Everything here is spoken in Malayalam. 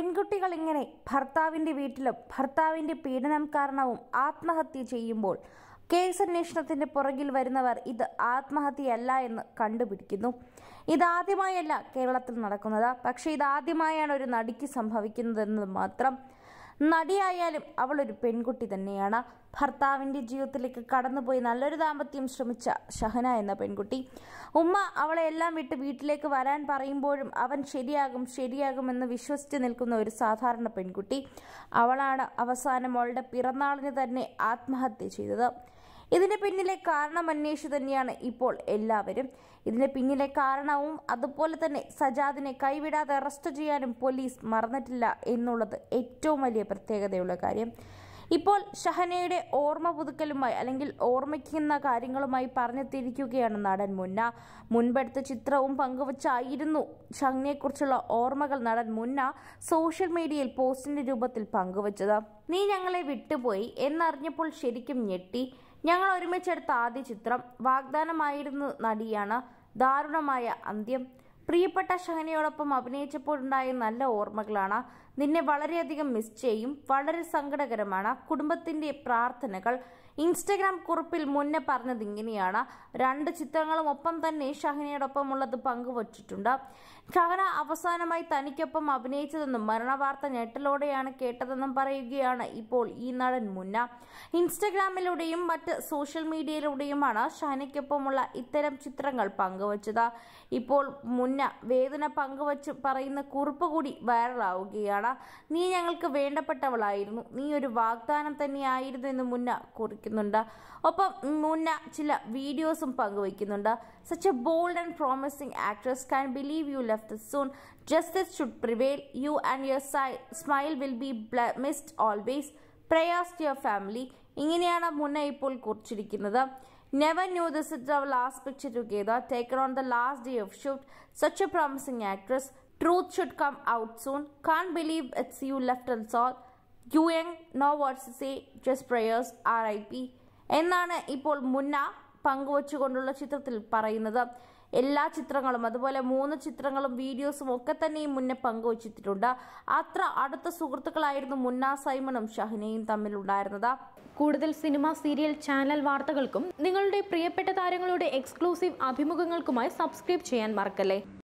പെൺകുട്ടികൾ ഇങ്ങനെ ഭർത്താവിന്റെ വീട്ടിലും ഭർത്താവിന്റെ പീഡനം കാരണവും ആത്മഹത്യ ചെയ്യുമ്പോൾ കേസന്വേഷണത്തിന്റെ പുറകിൽ വരുന്നവർ ഇത് ആത്മഹത്യയല്ല എന്ന് കണ്ടുപിടിക്കുന്നു ഇതാദ്യമായല്ല കേരളത്തിൽ നടക്കുന്നത് പക്ഷേ ഇതാദ്യമായാണ് ഒരു നടിക്ക് സംഭവിക്കുന്നതെന്ന് മാത്രം നടിയായാലും അവൾ ഒരു പെൺകുട്ടി തന്നെയാണ് ഭർത്താവിന്റെ ജീവിതത്തിലേക്ക് കടന്നുപോയി നല്ലൊരു ദാമ്പത്യം ശ്രമിച്ച ഷഹന എന്ന പെൺകുട്ടി ഉമ്മ അവളെ എല്ലാം വിട്ട് വീട്ടിലേക്ക് വരാൻ പറയുമ്പോഴും അവൻ ശരിയാകും ശരിയാകുമെന്ന് വിശ്വസിച്ച് നിൽക്കുന്ന ഒരു സാധാരണ പെൺകുട്ടി അവളാണ് അവസാനം അവളുടെ പിറന്നാളിന് തന്നെ ആത്മഹത്യ ചെയ്തത് ഇതിന് പിന്നിലെ കാരണം അന്വേഷിച്ചു തന്നെയാണ് ഇപ്പോൾ എല്ലാവരും ഇതിന് പിന്നിലെ കാരണവും അതുപോലെ തന്നെ സജാദിനെ കൈവിടാതെ അറസ്റ്റ് ചെയ്യാനും പോലീസ് മറന്നിട്ടില്ല എന്നുള്ളത് ഏറ്റവും വലിയ പ്രത്യേകതയുള്ള കാര്യം ഇപ്പോൾ ഷഹനയുടെ ഓർമ്മ പുതുക്കലുമായി അല്ലെങ്കിൽ ഓർമ്മിക്കുന്ന കാര്യങ്ങളുമായി പറഞ്ഞെത്തിയിരിക്കുകയാണ് നടൻ മുന്ന മുൻപെടുത്ത ചിത്രവും പങ്കുവച്ചായിരുന്നു ഷഹനയെക്കുറിച്ചുള്ള ഓർമ്മകൾ നടൻ മുന്ന സോഷ്യൽ മീഡിയയിൽ പോസ്റ്റിന്റെ രൂപത്തിൽ പങ്കുവച്ചത് നീ ഞങ്ങളെ വിട്ടുപോയി എന്നറിഞ്ഞപ്പോൾ ശരിക്കും ഞെട്ടി ഞങ്ങൾ ഒരുമിച്ചെടുത്ത ആദ്യ ചിത്രം വാഗ്ദാനമായിരുന്നു നടിയാണ് ദാരുണമായ അന്ത്യം പ്രിയപ്പെട്ട ഷഹനയോടൊപ്പം അഭിനയിച്ചപ്പോഴുണ്ടായ നല്ല ഓർമ്മകളാണ് നിന്നെ വളരെയധികം മിസ് ചെയ്യും വളരെ സങ്കടകരമാണ് കുടുംബത്തിന്റെ പ്രാർത്ഥനകൾ ഇൻസ്റ്റഗ്രാം കുറിപ്പിൽ മുന്നേ പറഞ്ഞത് ഇങ്ങനെയാണ് രണ്ട് ചിത്രങ്ങളും ഒപ്പം തന്നെ ഷഹനയോടൊപ്പം ഉള്ളത് പങ്കുവച്ചിട്ടുണ്ട് ഷഹന അവസാനമായി തനിക്കൊപ്പം അഭിനയിച്ചതെന്നും മരണവാർത്ത ഞെട്ടലോടെയാണ് കേട്ടതെന്നും പറയുകയാണ് ഇപ്പോൾ ഈ നടൻ മുന്ന ഇൻസ്റ്റഗ്രാമിലൂടെയും മറ്റ് സോഷ്യൽ മീഡിയയിലൂടെയുമാണ് ഷഹനയ്ക്കൊപ്പമുള്ള ഇത്തരം ചിത്രങ്ങൾ പങ്കുവച്ചത് ഇപ്പോൾ മുന്ന വേദന പങ്കുവച്ച് പറയുന്ന കുറിപ്പ് കൂടി വൈറലാവുകയാണ് നീ ഞങ്ങൾക്ക് വേണ്ടപ്പെട്ടവളായിരുന്നു നീ ഒരു വാഗ്ദാനം തന്നെയായിരുന്നു എന്ന് മുന്ന കുറിക്കുന്നുണ്ട് ഒപ്പം മുന്ന ചില വീഡിയോസും പങ്കുവയ്ക്കുന്നുണ്ട് such a bold and promising actress can believe you left soon justice should prevail you and your smile will be missed always prayers to your family ഇങ്ങനെയാണ് മുന്ന ഇപ്പോൾ കുറിച്ചിരിക്കുന്നത് never knew this it our last picture together taken on the last day of shoot such a promising actress truth should come out soon can believe it's you left and soul you young no what's say just prayers R I P എന്നാണ് ഇപ്പോൾ മുന്ന പങ്കുവച്ചുകൊണ്ടുള്ള ചിത്രത്തിൽ പറയുന്നത് എല്ലാ ചിത്രങ്ങളും അതുപോലെ മൂന്ന് ചിത്രങ്ങളും വീഡിയോസും ഒക്കെ തന്നെ ഈ മുന്നേ പങ്കുവച്ചിട്ടുണ്ട് അത്ര അടുത്ത സുഹൃത്തുക്കളായിരുന്നു മുന്ന സൈമണും ഷഹനയും തമ്മിലുണ്ടായിരുന്നത് കൂടുതൽ സിനിമ സീരിയൽ ചാനൽ വാർത്തകൾക്കും നിങ്ങളുടെ പ്രിയപ്പെട്ട താരങ്ങളുടെ എക്സ്ക്ലൂസീവ് അഭിമുഖങ്ങൾക്കുമായി സബ്സ്ക്രൈബ് ചെയ്യാൻ മറക്കല്ലേ